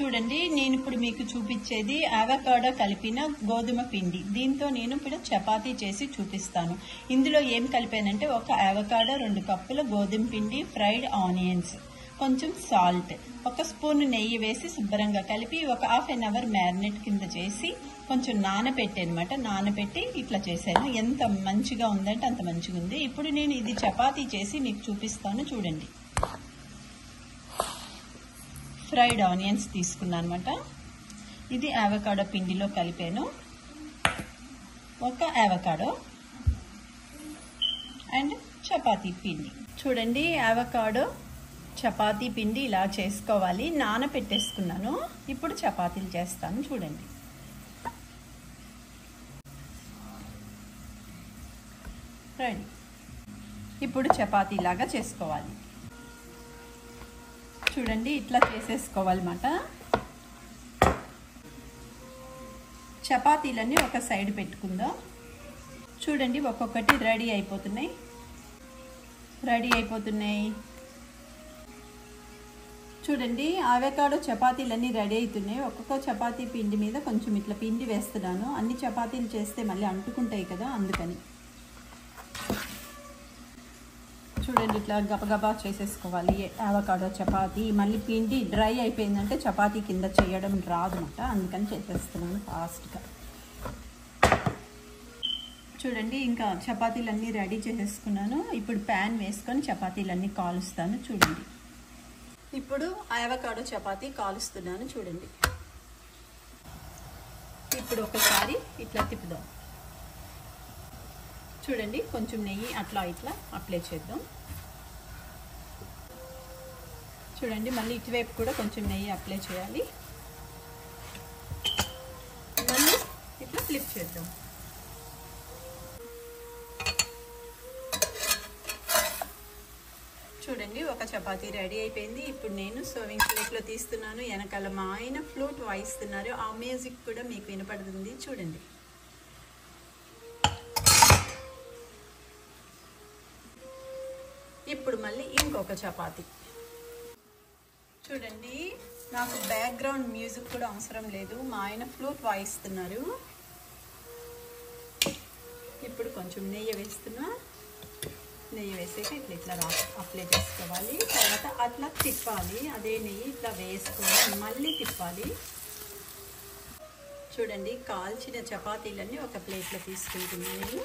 చూడండి నేను ఇప్పుడు మీకు చూపించేది అవకాడో కలిపిన గోధుమ పిండి దీంతో నేను ఇప్పుడు చపాతీ చేసి చూపిస్తాను ఇందులో ఏం కలిపానంటే ఒక అవకాడో రెండు కప్పుల గోధుమ పిండి ఫ్రైడ్ ఆనియన్స్ కొంచెం సాల్ట్ ఒక స్పూన్ నెయ్యి వేసి శుభ్రంగా కలిపి ఒక హాఫ్ అన్ అవర్ మ్యారినేట్ కింద చేసి కొంచెం నానబెట్టి అనమాట నానబెట్టి ఇట్లా చేశాను ఎంత మంచిగా ఉందంటే అంత మంచిగా ఉంది ఇప్పుడు నేను ఇది చపాతీ చేసి మీకు చూపిస్తాను చూడండి ఫ్రైడ్ ఆనియన్స్ తీసుకున్నాను అనమాట ఇది అవకాడో పిండిలో కలిపాను ఒక అవకాడో అండ్ చపాతీ పిండి చూడండి అవకాడో చపాతీ పిండి ఇలా చేసుకోవాలి నానపెట్టేసుకున్నాను ఇప్పుడు చపాతీలు చేస్తాను చూడండి రెడీ ఇప్పుడు చపాతీ లాగా చేసుకోవాలి చూడండి ఇట్లా చేసేసుకోవాలన్నమాట చపాతీలన్నీ ఒక సైడ్ పెట్టుకుందాం చూడండి ఒక్కొక్కటి రెడీ అయిపోతున్నాయి రెడీ అయిపోతున్నాయి చూడండి ఆవేకాడో చపాతీలన్నీ రెడీ అవుతున్నాయి ఒక్కొక్క చపాతీ పిండి మీద కొంచెం ఇట్లా పిండి వేస్తున్నాను అన్ని చపాతీలు చేస్తే మళ్ళీ అంటుకుంటాయి కదా అందుకని చూడండి ఇట్లా గబగబా చేసేసుకోవాలి అవకాడో చపాతీ మళ్ళీ పిండి డ్రై అయిపోయిందంటే చపాతీ కింద చేయడం రాదు అనమాట అందుకని చేసేస్తున్నాను ఫాస్ట్గా చూడండి ఇంకా చపాతీలన్నీ రెడీ చేసేసుకున్నాను ఇప్పుడు ప్యాన్ వేసుకొని చపాతీలన్నీ కాలుస్తాను చూడండి ఇప్పుడు అవకాడో చపాతీ కాలుస్తున్నాను చూడండి ఇప్పుడు ఒకసారి ఇట్లా తిప్పుదాం చూడండి కొంచెం నెయ్యి అట్లా ఇట్లా అప్లై చేద్దాం చూడండి మళ్ళీ ఇటువైపు కూడా కొంచెం నెయ్యి అప్లై చేయాలి మళ్ళీ ఇట్లా ఫ్లిప్ చేద్దాం చూడండి ఒక చపాతీ రెడీ అయిపోయింది ఇప్పుడు నేను సర్వింగ్ ప్లేట్లో తీస్తున్నాను వెనకాల మా ఆయన ఫ్లూట్ వాయిస్తున్నారు ఆ మ్యూజిక్ కూడా మీకు వినపడుతుంది చూడండి ఇప్పుడు మళ్ళీ ఇంకొక చపాతి చూడండి నాకు బ్యాక్గ్రౌండ్ మ్యూజిక్ కూడా అవసరం లేదు మా ఆయన ఫ్లూట్ వాయిస్తున్నారు ఇప్పుడు కొంచెం నెయ్యి వేస్తున్నా నెయ్యి వేసాక ఇట్లా ఇట్లా రా అప్లై చేసుకోవాలి తర్వాత అట్లా తిప్పాలి అదే నెయ్యి ఇట్లా వేసుకొని మళ్ళీ తిప్పాలి చూడండి కాల్చిన చపాతీలన్నీ ఒక ప్లేట్లో తీసుకుంటున్నాను నేను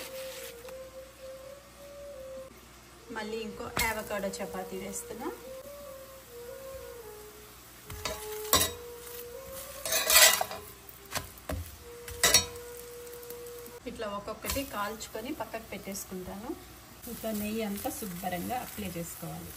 మళ్ళీ ఇంకో యావకాడో చపాతీ వేస్తున్నా ఇట్లా ఒక్కొక్కటి కాల్చుకొని పక్కకు పెట్టేసుకుంటాను ఇట్లా నెయ్యి అంతా శుభ్రంగా అప్లై చేసుకోవాలి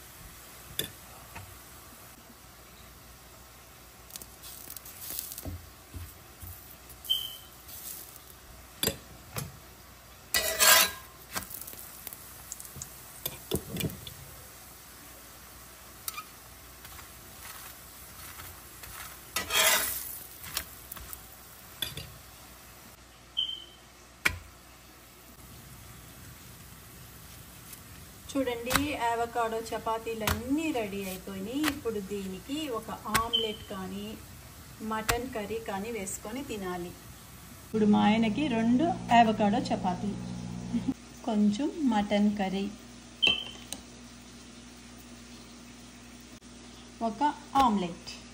చూడండి అవకాడో చపాతీలు అన్నీ రెడీ అయిపోయినాయి ఇప్పుడు దీనికి ఒక ఆమ్లెట్ కానీ మటన్ కర్రీ కానీ వేసుకొని తినాలి ఇప్పుడు మా ఆయనకి రెండు అవకాడో చపాతీ కొంచెం మటన్ కర్రీ ఒక ఆమ్లెట్